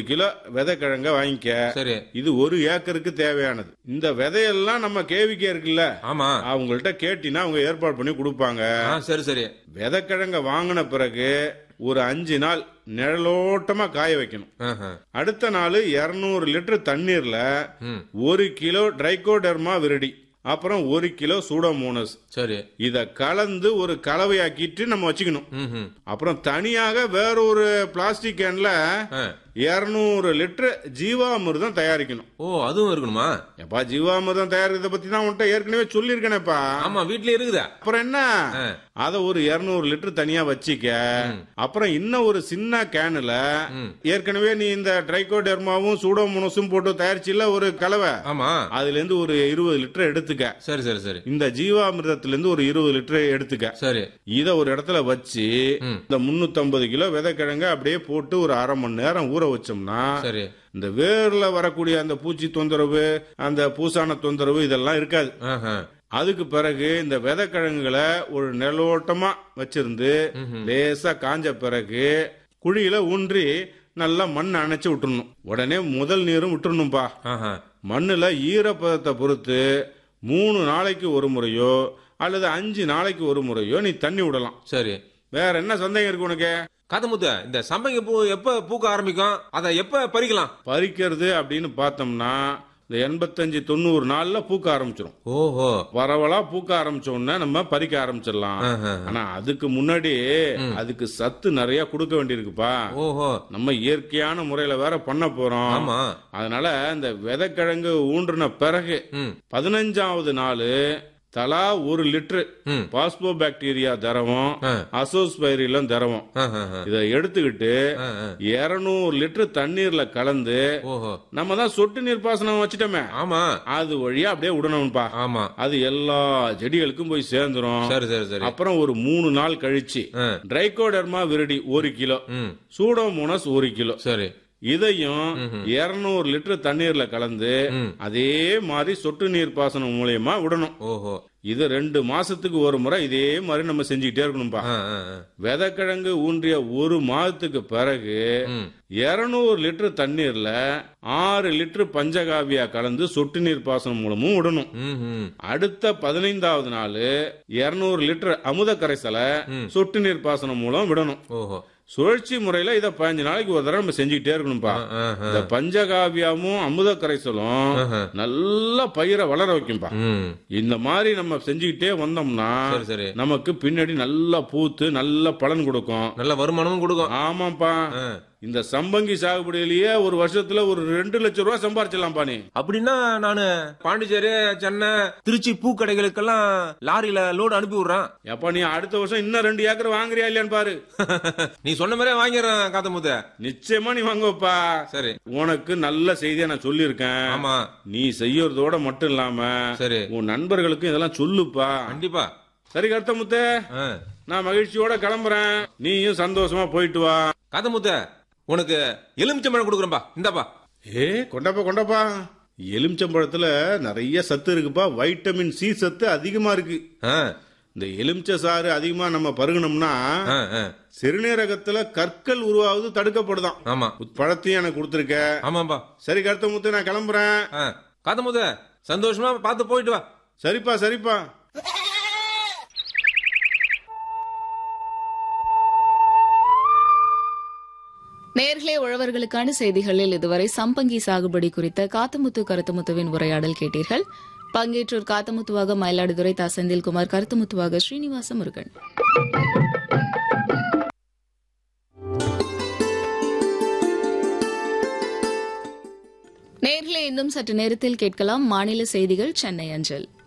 Kilo விதை கிழங்க வாங்கிக்க சரி இது ஒரு ஏக்கருக்கு தேவையானது இந்த விதையெல்லாம் நம்ம கேவிக்கே இருக்குல்ல ஆமா அவங்கள்ட்ட கேட்டினா அவங்க ஏற்பாடு பண்ணி கொடுப்பாங்க ஆ சரி சரி விதைக்கிழங்க வாங்கின பிறகு ஒரு அஞ்சு நாள் நிழலோட்டமா காய வைக்கணும் ஆஹா. அடுத்த நாள் இருநூறு லிட்டர் தண்ணீர்ல ம் ஒரு கிலோ ட்ரைகோடர்மா விரடி அப்புறம் ஒரு கிலோ சூடோமோனஸ் சரி இத கலந்து ஒரு கலவையாக்கிட்டு நம்ம வச்சுக்கணும் ம் ம் அப்புறம் தனியாக வேற ஒரு பிளாஸ்டிக் கேன்ல ஆ. இருநூறு லிட்டர் ஜீவாமிர்தம் தயாரிக்கணும் ஓ அதுவும் இருக்கணுமா எப்பா ஜீவாமிர்தம் தயாரிக்கிறத பத்தி தான் உன்கிட்ட ஏற்கனவே சொல்லியிருக்கேனேப்பா ஆமா வீட்லயே இருக்குதா அப்புறம் என்ன ஆ. அத ஒரு 200 லிட்டர் தனியா வச்சிக்க அப்புறம் இன்னும் ஒரு சின்ன கேனுல ம். ஏற்கனவே நீ இந்த ட்ரைகோடெர்மாவும் சூடோமோனஸும் போட்டு தயாரிச்சுல ஒரு கலவை ஆமா அதுல இருந்து ஒரு இருபது லிட்டர் எடுத்துக்க சரி சரி சரி இந்த ஜீவாமிர்தத்துல இருந்து ஒரு இருபது லிட்டர் எடுத்துக்க சரி இத ஒரு இடத்துல வச்சு ம். இந்த 350 கிலோ விதைக்கிழங்க அப்படியே போட்டு ஒரு அரை மணி நேரம் ஊற வச்சோம்னா சரி இந்த வேர்ல வரக்கூடிய அந்த பூச்சி தொந்தரவு அந்த பூசான தொந்தரவு இதெல்லாம் இருக்காது ஆஹா. அதுக்கு பிறகு இந்த விதைக்கிழங்குகளை ஒரு நிலோட்டமா வச்சிருந்து லேசா காஞ்ச பிறகு குழியில ஊன்றி நல்லா மண் அணைச்சு விட்டுறணும் உடனே முதல் நீரும் விட்டுறணும்பா ஆஹா. மண்ணுல ஈரப்பதத்தை பொறுத்து மூணு நாளைக்கு ஒரு முறையோ அல்லது அஞ்சு நாளைக்கு ஒரு முறையோ நீ தண்ணி விடலாம் சரி வேற என்ன சந்தேகம் இருக்கு உனக்கு காத்தமுத்த இந்த சம்பங்கி பூ எப்ப பூக்க ஆரம்பிக்கும் அதை எப்ப பறிக்கலாம் பறிக்கிறது அப்படின்னு பார்த்தோம்னா இந்த எண்பத்தஞ்சு தொண்ணூறு நாள்ல பூக்க ஆரம்பிச்சிடும் ஓஹோ பரவலா பூக்க ஆரம்பிச்ச உடனே நம்ம பறிக்க ஆரம்பிச்சிடலாம் ஆஹா. ஆனா அதுக்கு முன்னாடி அதுக்கு சத்து நிறைய கொடுக்க வேண்டியிருக்குப்பா ஓஹோ நம்ம இயற்கையான முறையில வேற பண்ண போறோம் ஆமா அதனால இந்த விதைக்கிழங்கு ஊன்றின பிறகு ம் பதினஞ்சாவது நாள் தலா ஒரு லிட்டர் ம் பாஸ்போ பாக்டீரியா தரவும் ஆ. அசோஸ்பைரிலம் தரவும் ஆஹா, ஆஹா. இதை எடுத்துக்கிட்டு ஆ, ஆ. இருநூறு லிட்டர் தண்ணீர்ல கலந்து ஓஹோ நம்ம தான் சொட்டு நீர் பாசனம் வச்சுட்டோமே ஆமா அது வழியா அப்படியே விடணும்ப்பா ஆமா அது எல்லா செடிகளுக்கும் போய் சேர்ந்துரும் சரி சரி சரி அப்புறம் ஒரு மூணு நாள் கழிச்சு ஆ. ட்ரைகோடர்மா விரடி ஒரு கிலோ ம் சூடோமோனஸ் ஒரு கிலோ சரி இதையும் 200 லிட்டர் தண்ணீர்ல கலந்து ம். அதே மாதிரி சொட்டு நீர் பாசனம் மூலியமா விடணும் ஓஹோ இது ரெண்டு மாசத்துக்கு ஒரு முறை இதே மாதிரி நம்ம செஞ்சுக்கிட்டே இருக்கணும்பா ஆ, ஆ, ஆ. விதைக்கிழங்கு ஊன்றிய ஒரு மாதத்துக்கு பிறகு ம் 200 லிட்டர் தண்ணீர்ல ஆறு லிட்டர் பஞ்சகாவியா கலந்து சொட்டு நீர் பாசனம் மூலமும் விடணும் ம், ம். அடுத்த பதினைந்தாவது நாள் 200 லிட்டர் அமுத கரைசலை சொட்டு நீர் பாசனம் மூலம் விடணும் ஓஹோ சுழற்சி முறையில இதை பதினஞ்சு நாளைக்கு ஒரு தடவை நம்ம செஞ்சுக்கிட்டே இருக்கணும்பா ஆ, ஆ. இந்த பஞ்சகாவியாவும் அமுத கரைசலும் ஆஹா. நல்லா பயிரை வளர வைக்கும்பா ம் இந்த மாதிரி நம்ம செஞ்சுக்கிட்டே வந்தோம்னா சரி சரி நமக்கு பின்னாடி நல்லா பூத்து நல்ல பலன் கொடுக்கும் நல்ல வருமானமும் கொடுக்கும் ஆமாப்பா ஆ. இந்த சம்பங்கி சாகுபடியிலேயே ஒரு வருஷத்துல ஒரு ரெண்டு லட்சம் ரூபாய் சம்பாரிச்சிடலாம்ப்பா நீ அப்படின்னா நானு பாண்டிச்சேரி சென்னை திருச்சி பூக்கடைகளுக்கெல்லாம் லாரியில லோடு அனுப்பி விடுறேன் எப்பா நீ அடுத்த வருஷம் இன்னும் ரெண்டு ஏக்கர் வாங்குறியா இல்லையான்னு பாரு நீ சொன்ன மாதிரியே வாங்கிடுறேன் காத்தமுத்த நிச்சயமா நீ வாங்குவப்பா சரி உனக்கு நல்ல செய்தியா நான் சொல்லியிருக்கேன் ஆமா நீ செய்யறதோட மட்டும் இல்லாம சரி உன் நண்பர்களுக்கும் இதெல்லாம் சொல்லுப்பா கண்டிப்பா சரி கருத்தமுத்து ஆ. நான் மகிழ்ச்சியோட கிளம்புறேன் நீயும் சந்தோஷமா போயிட்டு வா காத்தமுத்த உனக்கு எலுமிச்சம்பழம் கொடுக்குறேன்பா இந்தாப்பா ஏ கொண்டப்பா கொண்டப்பா எலுமிச்சம்பழத்துல நிறைய சத்து இருக்குப்பா வைட்டமின் சி சத்து அதிகமா இருக்கு ஆ, இந்த எலுமிச்சை சாறு அதிகமா நம்ம பருகணும்னா ஆ, ஆ. சிறுநீரகத்துல கற்கள் உருவாவது தடுக்கப்படுதாம் ஆமா பழத்தையும் எனக்கு கொடுத்துருக்க ஆமாப்பா சரி கருத்தமுத்து நான் கிளம்புறேன் ஆ. காத்தமுத்த சந்தோஷமா பார்த்து போயிட்டு வா சரிப்பா சரிப்பா நேர்களே உழவர்களுக்கான செய்திகளில் இதுவரை சம்பங்கி சாகுபடி குறித்த காத்தமுத்து கருத்துமுத்துவின் உரையாடல் கேட்டீர்கள் பங்கேற்றோர் காத்தமுத்துவாக மயிலாடுதுறை தா செந்தில்குமார் கருத்துமுத்துவாக ஸ்ரீனிவாச முருகன் நேர்களே இன்னும் சற்று நேரத்தில் கேட்கலாம் மாநில செய்திகள் சென்னை அஞ்சல்